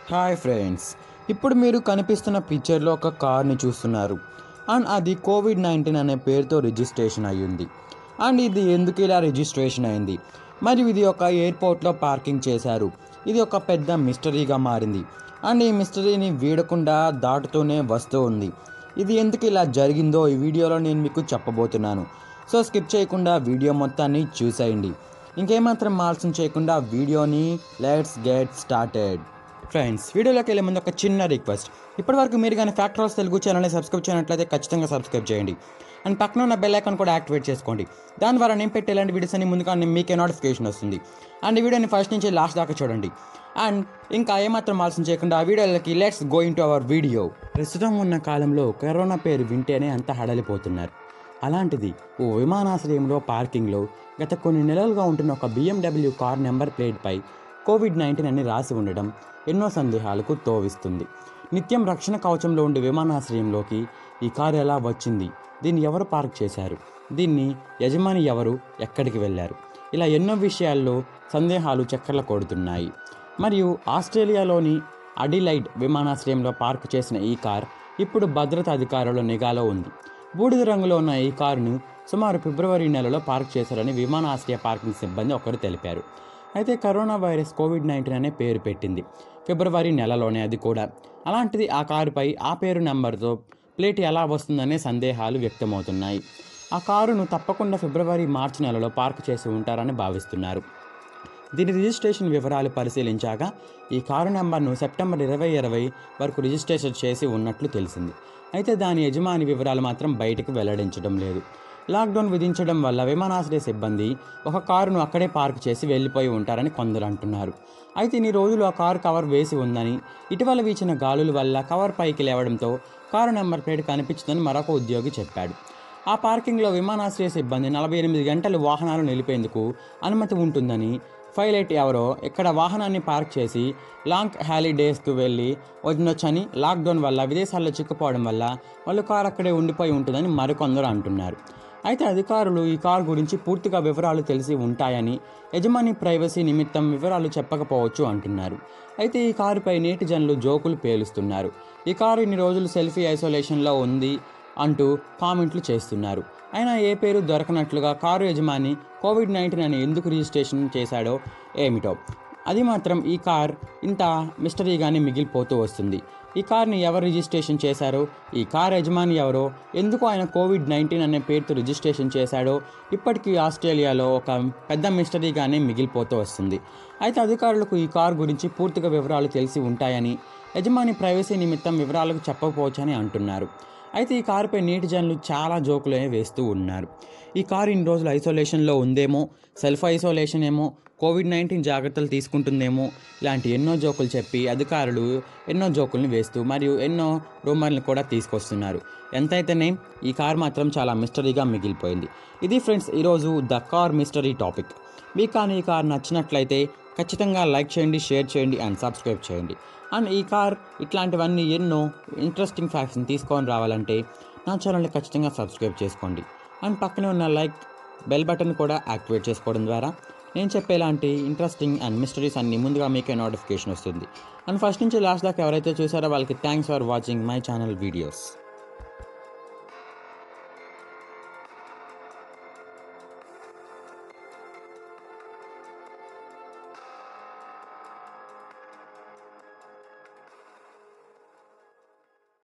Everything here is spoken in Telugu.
హాయ్ ఫ్రెండ్స్ ఇప్పుడు మీరు కనిపిస్తున్న పిక్చర్లో ఒక కార్ని చూస్తున్నారు అండ్ అది కోవిడ్ నైన్టీన్ అనే పేరుతో రిజిస్ట్రేషన్ అయ్యింది అండ్ ఇది ఎందుకు ఇలా రిజిస్ట్రేషన్ అయింది మరియు ఇది ఒక ఎయిర్పోర్ట్లో పార్కింగ్ చేశారు ఇది ఒక పెద్ద మిస్టరీగా మారింది అండ్ ఈ మిస్టరీని వీడకుండా దాటుతూనే వస్తూ ఉంది ఇది ఎందుకు ఇలా జరిగిందో ఈ వీడియోలో నేను మీకు చెప్పబోతున్నాను సో స్కిప్ చేయకుండా వీడియో మొత్తాన్ని చూసేయండి ఇంకేమాత్రం ఆలస్యం చేయకుండా వీడియోని లెట్స్ గెట్ స్టార్టెడ్ ఫ్రెండ్స్ వీడియోలోకి వెళ్ళే ముందు ఒక చిన్న రిక్వెస్ట్ ఇప్పటివరకు మీరు కానీ ఫ్యాక్టర్స్ తెలుగు ఛానల్ని సబ్స్క్రైబ్ చేయనట్లయితే ఖచ్చితంగా సబ్స్క్రైబ్ చేయండి అండ్ పక్కన ఉన్న బెల్ ఐకాన్ కూడా యాక్టివేట్ చేసుకోండి దాని ద్వారా నేను పెట్టే ఇలాంటి వీడియోస్ అన్ని ముందుగా మీకే నోటిఫికేషన్ వస్తుంది అండ్ ఈ వీడియోని ఫస్ట్ నుంచి లాస్ట్ దాకా చూడండి అండ్ ఇంకా ఏమాత్రం ఆలస్యం చేయకుండా ఆ వీడియోలకి let's going to our video ప్రస్తుతం ఉన్న కాలంలో కరోనా పేరు వింటేనే అంత హడలిపోతున్నారు అలాంటిది ఓ విమానాశ్రయంలో పార్కింగ్లో గత కొన్ని నెలలుగా ఉంటున్న ఒక బిఎండబ్ల్యూ కార్ నెంబర్ ప్లేట్పై కోవిడ్ నైన్టీన్ అని రాసి ఉండడం ఎన్నో సందేహాలకు తోవిస్తుంది నిత్యం రక్షణ కవచంలో ఉండే విమానాశ్రయంలోకి ఈ కారు ఎలా వచ్చింది దీన్ని ఎవరు పార్క్ చేశారు దీన్ని యజమాని ఎవరు ఎక్కడికి వెళ్ళారు ఇలా ఎన్నో విషయాల్లో సందేహాలు చక్కర్ల కొడుతున్నాయి మరియు ఆస్ట్రేలియాలోని అడిలైడ్ విమానాశ్రయంలో పార్క్ చేసిన ఈ కార్ ఇప్పుడు భద్రతా అధికారుల నిఘాలో ఉంది బూడిద రంగులో ఉన్న ఈ కారును సుమారు ఫిబ్రవరి నెలలో పార్క్ చేశారని విమానాశ్రయ పార్కింగ్ సిబ్బంది ఒకరు తెలిపారు అయితే కరోనా వైరస్ కోవిడ్ నైన్టీన్ అనే పేరు పెట్టింది ఫిబ్రవరి నెలలోనే అది కూడా అలాంటిది ఆ కారుపై ఆ పేరు నెంబర్తో ప్లేట్ ఎలా వస్తుందనే సందేహాలు వ్యక్తమవుతున్నాయి ఆ కారును తప్పకుండా ఫిబ్రవరి మార్చి నెలలో పార్క్ చేసి ఉంటారని భావిస్తున్నారు దీని రిజిస్ట్రేషన్ వివరాలు పరిశీలించాక ఈ కారు నెంబర్ను సెప్టెంబర్ ఇరవై ఇరవై వరకు రిజిస్ట్రేషన్ చేసి ఉన్నట్లు తెలిసింది అయితే దాని యజమాని వివరాలు మాత్రం బయటకు వెల్లడించడం లేదు లాక్డౌన్ విధించడం వల్ల విమానాశ్రయ సిబ్బంది ఒక కారును అక్కడే పార్క్ చేసి వెళ్ళిపోయి ఉంటారని కొందరు అంటున్నారు అయితే ఇన్ని రోజులు ఆ కారు కవర్ వేసి ఉందని ఇటీవల వీచిన గాలుల వల్ల కవర్ పైకి లేవడంతో కారు నెంబర్ ప్లేట్ కనిపించిందని మరొక ఉద్యోగి చెప్పాడు ఆ పార్కింగ్లో విమానాశ్రయ సిబ్బంది నలభై ఎనిమిది గంటలు వాహనాలు నిలిపేందుకు అనుమతి ఉంటుందని పైలట్ ఎవరో ఇక్కడ వాహనాన్ని పార్క్ చేసి లాంగ్ హాలిడేస్కు వెళ్ళి వదినొచ్చని లాక్డౌన్ వల్ల విదేశాల్లో చిక్కుపోవడం వల్ల వాళ్ళు కారు అక్కడే ఉండిపోయి ఉంటుందని మరికొందరు అంటున్నారు అయితే అధికారులు ఈ కారు గురించి పూర్తిగా వివరాలు తెలిసి ఉంటాయని యజమాని ప్రైవసీ నిమిత్తం వివరాలు చెప్పకపోవచ్చు అంటున్నారు అయితే ఈ కారుపై నేటిజన్లు జోకులు పేలుస్తున్నారు ఈ కారు ఇన్ని రోజులు సెల్ఫీ ఐసోలేషన్లో ఉంది అంటూ కామెంట్లు చేస్తున్నారు అయినా ఏ పేరు దొరకనట్లుగా కారు యజమాని కోవిడ్ నైన్టీన్ అని ఎందుకు రిజిస్ట్రేషన్ చేశాడో ఏమిటో అది మాత్రం ఈ కార్ ఇంత మిస్టరీగానే మిగిలిపోతూ వస్తుంది ఈ కార్ని ఎవరు రిజిస్ట్రేషన్ చేశారో ఈ కార్ యజమాని ఎవరో ఎందుకు ఆయన కోవిడ్ నైన్టీన్ అనే పేరుతో రిజిస్ట్రేషన్ చేశాడో ఇప్పటికీ ఆస్ట్రేలియాలో ఒక పెద్ద మిస్టరీగానే మిగిలిపోతూ వస్తుంది అయితే అధికారులకు ఈ కార్ గురించి పూర్తిగా వివరాలు తెలిసి ఉంటాయని యజమాని ప్రైవసీ నిమిత్తం వివరాలకు చెప్పకపోవచ్చని అంటున్నారు అయితే ఈ కారుపై నీటి జనులు చాలా జోకులే వేస్తూ ఉన్నారు ఈ కారు ఇన్ని రోజులు ఐసోలేషన్లో ఉందేమో సెల్ఫ్ ఐసోలేషన్ ఏమో కోవిడ్ నైన్టీన్ జాగ్రత్తలు తీసుకుంటుందేమో ఇలాంటి ఎన్నో జోకులు చెప్పి అధికారులు ఎన్నో జోకుల్ని వేస్తూ మరియు ఎన్నో రూమర్లను కూడా తీసుకొస్తున్నారు ఎంతైతేనే ఈ కార్ మాత్రం చాలా మిస్టరీగా మిగిలిపోయింది ఇది ఫ్రెండ్స్ ఈరోజు ద కార్ మిస్టరీ టాపిక్ మీకు కానీ ఈ కార్ నచ్చినట్లయితే ఖచ్చితంగా లైక్ చేయండి షేర్ చేయండి అండ్ సబ్స్క్రైబ్ చేయండి అండ్ ఈ కార్ ఇట్లాంటివన్నీ ఎన్నో ఇంట్రెస్టింగ్ ఫ్యాక్ట్స్ని తీసుకొని రావాలంటే నా ఛానల్ని ఖచ్చితంగా సబ్స్క్రైబ్ చేసుకోండి అండ్ పక్కనే ఉన్న లైక్ బెల్ బటన్ కూడా యాక్టివేట్ చేసుకోవడం ద్వారా నేను చెప్పేలాంటి ఇంట్రెస్టింగ్ అండ్ మిస్టరీస్ అన్ని ముందుగా మీకే నోటిఫికేషన్ వస్తుంది అండ్ ఫస్ట్ నుంచి లాస్ట్ దాకా ఎవరైతే చూసారో వాళ్ళకి thanks for watching my channel videos